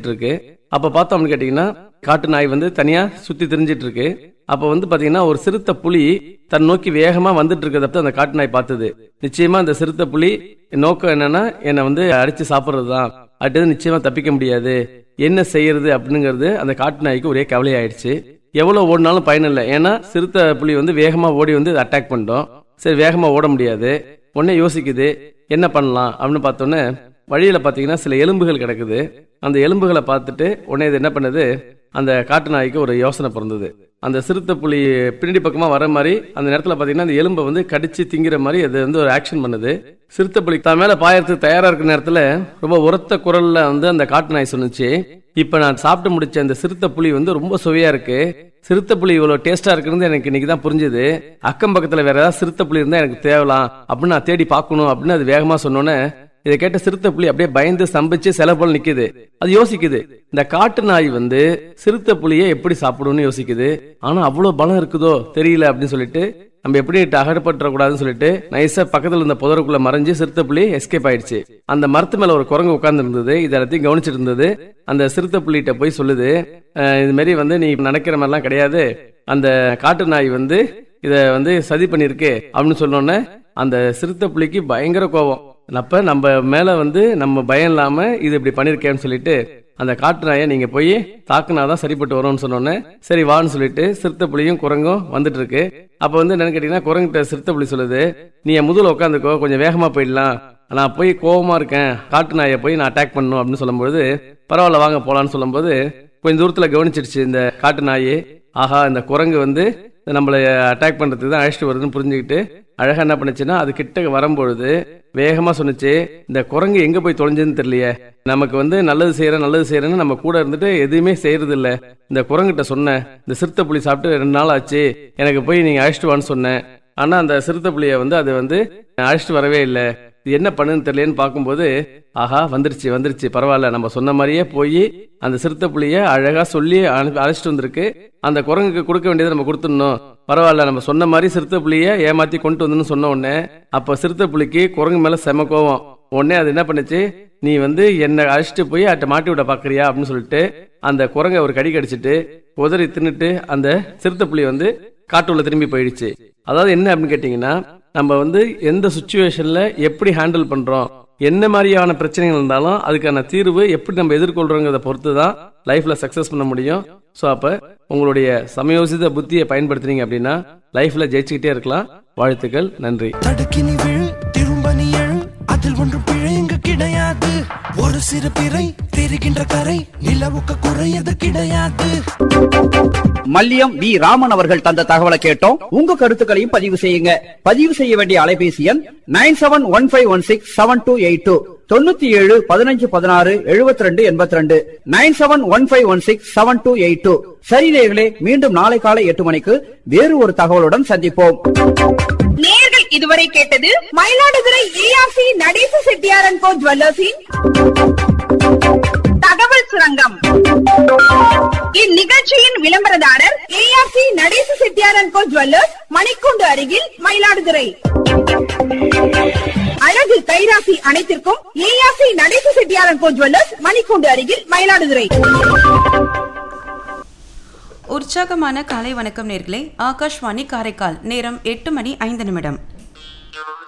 திரிஞ்சிட்டு இருக்கு அப்ப பார்த்தோம்னு கேட்டீங்கன்னா காட்டு நாய் வந்து தனியா சுத்தி திரிஞ்சிட்டு இருக்கு அப்ப வந்து பாத்தீங்கன்னா ஒரு சிறுத்தை புலி தன் நோக்கி வேகமா வந்துட்டு இருக்கிறத அந்த காட்டு நாய் பார்த்தது நிச்சயமா அந்த சிறுத்தை புலி நோக்கம் என்னன்னா என்னை வந்து அடிச்சு சாப்பிடுறது தான் அடுத்தது நிச்சயமா தப்பிக்க முடியாது என்ன செய்யறது அப்படிங்கிறது அந்த காட்டு நாய்க்கு ஒரே கவலை ஆயிடுச்சு எவ்வளவு ஓடினாலும் பயன் இல்லை ஏன்னா சிறுத்தை புலி வந்து வேகமா ஓடி வந்து அட்டாக் பண்ணிட்டோம் சரி வேகமா ஓட முடியாது உடனே யோசிக்குது என்ன பண்ணலாம் அப்படின்னு பார்த்தோன்னே வழியில பாத்தீங்கன்னா சில எலும்புகள் கிடக்குது அந்த எலும்புகளை பார்த்துட்டு உடனே இது என்ன பண்ணுது அந்த காட்டு நாய்க்கு ஒரு யோசனை பிறந்தது அந்த சிறுத்தை புலி பின்னாடி பக்கமா வர மாதிரி அந்த நேரத்துல பாத்தீங்கன்னா அந்த எலும்பை வந்து கடிச்சு திங்கிற மாதிரி அது வந்து ஒரு ஆக்ஷன் பண்ணுது சிறுத்தை புலி தான் மேல பாயறதுக்கு தயாரா இருக்கிற நேரத்துல ரொம்ப உரத்த குரல்ல வந்து அந்த காட்டு நாய் சொன்னுச்சு இப்ப நான் சாப்பிட்டு முடிச்ச அந்த சிறுத்தை புலி வந்து ரொம்ப சுவையா இருக்கு சிறுத்தை புலி இவ்வளவு டேஸ்டா இருக்குன்னு எனக்கு இன்னைக்கு தான் புரிஞ்சுது அக்கம் பக்கத்துல வேற ஏதாவது சிறுத்தை புலி இருந்தா எனக்கு தேவலாம் அப்படின்னு நான் தேடி பார்க்கணும் அப்படின்னு அது வேகமா சொன்னோன்னே இதை கேட்ட சிறுத்தை புலி அப்படியே பயந்து சம்பிச்சு சில போல நிக்குது அது யோசிக்குது இந்த காட்டு நாய் வந்து சிறுத்தை புலியை எப்படி சாப்பிடும்னு யோசிக்குது ஆனா அவ்வளவு பலம் இருக்குதோ தெரியல அப்படின்னு சொல்லிட்டு நம்ம எப்படி அகடப்பட்டுற கூடாதுன்னு சொல்லிட்டு நைஸா பக்கத்துல இருந்த புதருக்குள்ள மறைஞ்சு சிறுத்தை புலி எஸ்கேப் ஆயிடுச்சு அந்த மரத்து மேல ஒரு குரங்கு உட்கார்ந்து இருந்தது இதை எல்லாத்தையும் கவனிச்சிட்டு இருந்தது அந்த சிறுத்தை புலிகிட்ட போய் சொல்லுது "அஹ், இது மாதிரி வந்து நீ நினைக்கிற மாதிரிலாம் கிடையாது அந்த காட்டு நாய் வந்து இத வந்து சதி பண்ணிருக்கு அப்படின்னு சொன்னோன்னே அந்த சிறுத்தை புலிக்கு பயங்கர கோபம் அப்ப நம்ம மேல வந்து நம்ம பயம் இல்லாம இது இப்படி பண்ணிருக்கேன்னு சொல்லிட்டு அந்த காட்டு நாயை நீங்க போய் தாக்குனாதான் சரிப்பட்டு வரும்னு சொன்னோன்னே சரி வான்னு சொல்லிட்டு சிறுத்தை புலியும் குரங்கும் வந்துட்டு இருக்கு அப்ப வந்து என்னன்னு கேட்டீங்கன்னா குரங்கிட்ட சிறுத்தை புலி சொல்லுது நீ என் முதுல உட்காந்துக்கோ கொஞ்சம் வேகமா போயிடலாம் நான் போய் கோவமா இருக்கேன் காட்டு நாயை போய் நான் அட்டாக் பண்ணணும் அப்படின்னு சொல்லும்போது பரவாயில்ல வாங்க போலான்னு சொல்லும்போது கொஞ்சம் தூரத்துல கவனிச்சிருச்சு இந்த காட்டு நாய் ஆஹா இந்த குரங்கு வந்து நம்மளை அட்டாக் பண்றதுக்கு தான் அழைச்சிட்டு வருதுன்னு புரிஞ்சுக்கிட்டு அழகா என்ன பண்ணுச்சுன்னா அது கிட்ட வரும்பொழுது வேகமா சொன்னுச்சு இந்த குரங்கு எங்க போய் தொலைஞ்சதுன்னு தெரியலையே நமக்கு வந்து நல்லது செய்யறேன் நல்லது செய்யறேன்னு நம்ம கூட இருந்துட்டு எதுவுமே செய்யறது இல்ல இந்த குரங்கிட்ட சொன்னேன் இந்த சிறுத்தை புலி சாப்பிட்டு ரெண்டு நாள் ஆச்சு எனக்கு போய் நீங்க அழைச்சிட்டு வான்னு சொன்னேன் ஆனா அந்த சிறுத்தை புலிய வந்து அது வந்து அழைச்சிட்டு வரவே இல்லை இது என்ன பண்ணுன்னு தெரியலன்னு பார்க்கும்போது ஆஹா வந்துருச்சு வந்துருச்சு பரவாயில்ல நம்ம சொன்ன மாதிரியே போய் அந்த சிறுத்தை புலிய அழகா சொல்லி அனுப்பி அழைச்சிட்டு வந்திருக்கு அந்த குரங்குக்கு கொடுக்க வேண்டியதை நம்ம கொடுத்துடணும் பரவாயில்ல நம்ம சொன்ன மாதிரி சிறுத்தை புலிய ஏமாத்தி கொண்டு வந்துன்னு சொன்ன உடனே அப்ப சிறுத்தை புலிக்கு குரங்கு மேல செம கோவம் உடனே அது என்ன பண்ணுச்சு நீ வந்து என்னை அழைச்சிட்டு போய் அட்ட மாட்டி விட பாக்குறியா அப்படின்னு சொல்லிட்டு அந்த குரங்கை ஒரு கடி கடிச்சிட்டு உதறி தின்னுட்டு அந்த சிறுத்தை புலி வந்து காட்டுக்குள்ள திரும்பி போயிடுச்சு அதாவது என்ன அப்படின்னு கேட்டீங்கன்னா நம்ம வந்து எந்த சுச்சுவேஷன்ல எப்படி ஹேண்டில் பண்றோம் என்ன மாதிரியான பிரச்சனைகள் இருந்தாலும் அதுக்கான தீர்வு எப்படி நம்ம எதிர்கொள்றோங்கிறத பொறுத்து தான் லைஃப்ல சக்சஸ் பண்ண முடியும் ஸோ அப்ப உங்களுடைய சமயோசித புத்தியை பயன்படுத்துனீங்க அப்படின்னா லைஃப்ல ஜெயிச்சுக்கிட்டே இருக்கலாம் வாழ்த்துக்கள் நன்றி தடுக்கி நீ விழு திரும்ப நீ எழு அதில் ஒன்றும் பிழை இங்கு கிடையாது ஒரு சிறு பிறை தெரிகின்ற கரை நிலவுக்கு குறையது கிடையாது மல்லியம் வி ராமன் அவர்கள் தந்த தகவலை கேட்டோம் உங்க கருத்துக்களையும் பதிவு செய்யுங்க பதிவு செய்ய வேண்டிய அலைபேசி எண் nine seven one five one six seven two eight two தொண்ணூத்தி ஏழு பதினஞ்சு பதினாறு எழுபத்தி ரெண்டு எண்பத்தி ரெண்டு nine seven one five one six seven two eight two சரி நேயர்களே மீண்டும் நாளை காலை எட்டு மணிக்கு வேறு ஒரு தகவலுடன் சந்திப்போம் நேர்கள் இதுவரை கேட்டது மயிலாடுதுறை ஏஆர்சி நடேச செட்டியாரன் கோ ஜுவல்லர்ஸின் தகவல் சுரங்கம் இந்நிகழ்ச்சியின் விளம்பரதாரர் ஏஆர்சி நடேச செட்டியாரன் கோ ஜுவல்லர்ஸ் மணிக்கூண்டு அருகில் மயிலாடுதுறை அழகு கைராசி அனைத்திற்கும் ஏஆர்சி நடேச செட்டியாரன் கோ ஜுவல்லர்ஸ் மணிக்கூண்டு அருகில் மயிலாடுதுறை உற்சாகமான காலை வணக்கம் நேர்களே ஆகாஷ்வாணி காரைக்கால் நேரம் எட்டு மணி ஐந்து நிமிடம்